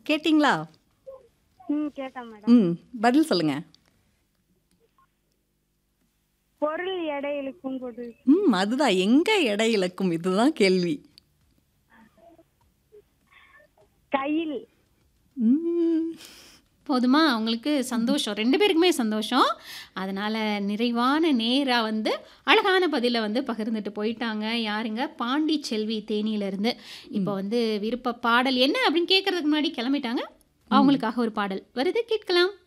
கேட்டிங்களா ம் கேட்டேன் மேடம் ம் பதில் சொல்லுங்க பொருள் எடை இழுக்கும் போது ம் அதுதான் எங்க எடை இழக்கும் இதுதான் கேள்வி கையில் ம் போதுமா உங்களுக்கு சந்தோஷம் ரெண்டு பேருக்குமே சந்தோஷம் அதனால் நிறைவான நேராக வந்து அழகான பதிலை வந்து பகிர்ந்துட்டு போயிட்டாங்க யாருங்க பாண்டி செல்வி தேனியிலேருந்து இப்போ வந்து விருப்ப பாடல் என்ன அப்படின்னு கேட்கறதுக்கு முன்னாடி கிளம்பிட்டாங்க அவங்களுக்காக ஒரு பாடல் வருது கேட்கலாம்